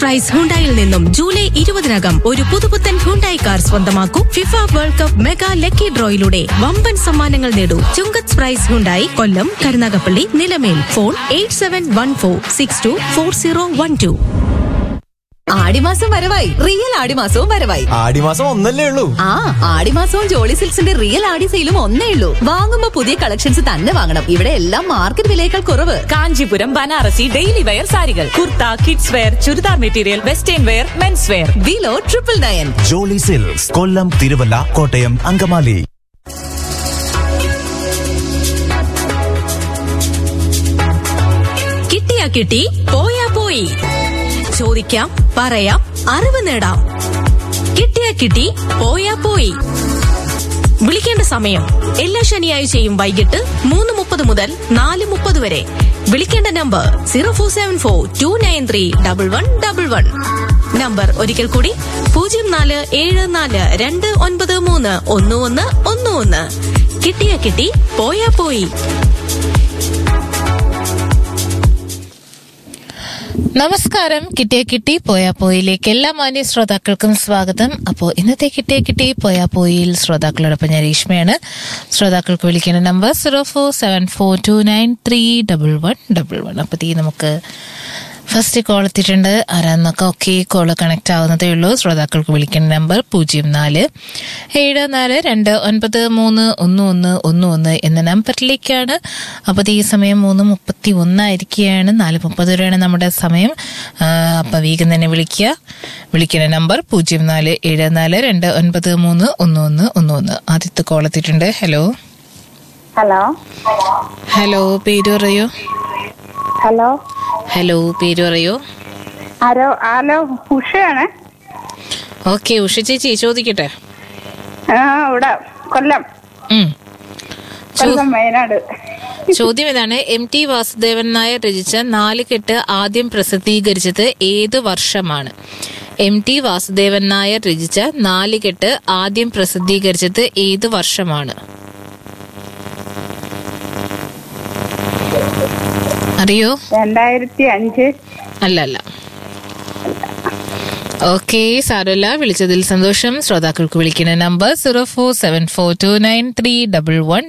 Price ഹുണ്ടായിൽ നിന്നും July ഇരുപതിനകം ഒരു പുതുപുത്തൻ ഹുണ്ടായി കാർ സ്വന്തമാക്കൂ FIFA world cup mega lucky ഡ്രോയിലൂടെ വമ്പൻ സമ്മാനങ്ങൾ നേടൂ Chungath price Hyundai Kollam Karunagappally Nilamel phone eight seven one four six two four zero one two ആടിമാസം വരവായി റിയൽ ആടിമാസവും വരവായി ആടിമാസം ഒന്നല്ലേ ഉള്ളൂ ആ ആടിമാസവും ജോളി സിൽക്സിന്റെ റിയൽ ആടി സെയിലും ഒന്നേ ഉള്ളൂ വാങ്ങുമ്പോ പുതിയ കളക്ഷൻസ് തന്നെ വാങ്ങണം ഇവിടെ എല്ലാം മാർക്കറ്റ് വിലയേക്കാൾ കുറവ് കാഞ്ചീപുരം ബനാറസി ഡെയിലി വെയർ സാരികൾ kurta kids wear churidar material western wear men's wear below triple nine Jolly Silks Kollam Thiruvalla Kottayam Angamaly കിട്ടിയാ കിട്ടി പോയാ പോയി ചോദിക്കാം പറയാം അറിവ് നേടാം കിട്ടിയാ കിട്ടി പോയാ പോയി വിളിക്കേണ്ട സമയം എല്ലാ ശനിയാഴ്ചയും വൈകിട്ട് മൂന്ന് മുപ്പത് മുതൽ നാല് മുപ്പത് വരെ വിളിക്കേണ്ട number zero four seven four two nine three double one double one number ഒരിക്കൽ കൂടി പൂജ്യം നാല് ഏഴ് നാല് രണ്ട് ഒൻപത് മൂന്ന് ഒന്ന് ഒന്ന് ഒന്ന് ഒന്ന് കിട്ടിയാ കിട്ടി പോയാ പോയി നമസ്കാരം കിട്ടിയ കിട്ടി പോയാ പോയിലേക്ക് എല്ലാ മാന്യ ശ്രോതാക്കൾക്കും സ്വാഗതം അപ്പോൾ ഇന്നത്തെ കിട്ടിയ കിട്ടി പോയാ പോയിൽ ശ്രോതാക്കളോടൊപ്പം ഞാൻ രേഷ്മയാണ് ശ്രോതാക്കൾക്ക് വിളിക്കുന്ന number zero four seven four two nine three double one double one അപ്പോൾ തീ നമുക്ക് ഫസ്റ്റ് കോൾ എത്തിയിട്ടുണ്ട് ആരാന്നൊക്കെ ഒക്കെ കോള് കണക്ട് ആവുന്നതേ ഉള്ളൂ ശ്രോതാക്കൾക്ക് വിളിക്കുന്ന നമ്പർ പൂജ്യം നാല് ഏഴ് നാല് രണ്ട് ഒൻപത് മൂന്ന് ഒന്ന് ഒന്ന് ഒന്ന് ഒന്ന് എന്ന നമ്പറിലേക്കാണ് അപ്പോൾ ഈ സമയം മൂന്ന് മുപ്പത്തി ഒന്നായിരിക്കുകയാണ് നാല് മുപ്പത് വരെയാണ് നമ്മുടെ സമയം ആ, അപ്പോൾ വേഗം തന്നെ വിളിക്കുക വിളിക്കുന്ന നമ്പർ പൂജ്യം നാല് ഏഴ് നാല് രണ്ട് ഒൻപത് മൂന്ന് ഒന്ന് ഒന്ന് ഒന്ന് ഒന്ന് ആദ്യത്തെ കോൾ എത്തിയിട്ടുണ്ട് ഹലോ ഹലോ ഹലോ പേര് പറയൂ ഹലോ ഹലോ പേര് പറയൂ ആരോ ഹലോ ഉഷയാണ് ഓക്കെ ഉഷ ചേച്ചി ചോദിക്കട്ടെ ആ ഇവിടെ കൊല്ലം ഉം. കൊല്ലം വയനാട് ചോദ്യം ഇതാണ് എം ടി വാസുദേവൻ നായർ രചിച്ച നാല് കെട്ട് ആദ്യം പ്രസിദ്ധീകരിച്ചത് ഏത് വർഷമാണ് എം ടി വാസുദേവൻ നായർ രചിച്ച നാല് കെട്ട് ആദ്യം പ്രസിദ്ധീകരിച്ചത് ഏത് വർഷമാണ് അറിയോ രണ്ടായിരത്തി അഞ്ച് അല്ല അല്ല ഓക്കെ സാരമില്ല വിളിച്ചതിൽ സന്തോഷം ശ്രോതാക്കൾക്ക് വിളിക്കുന്ന number zero four seven four two nine three double one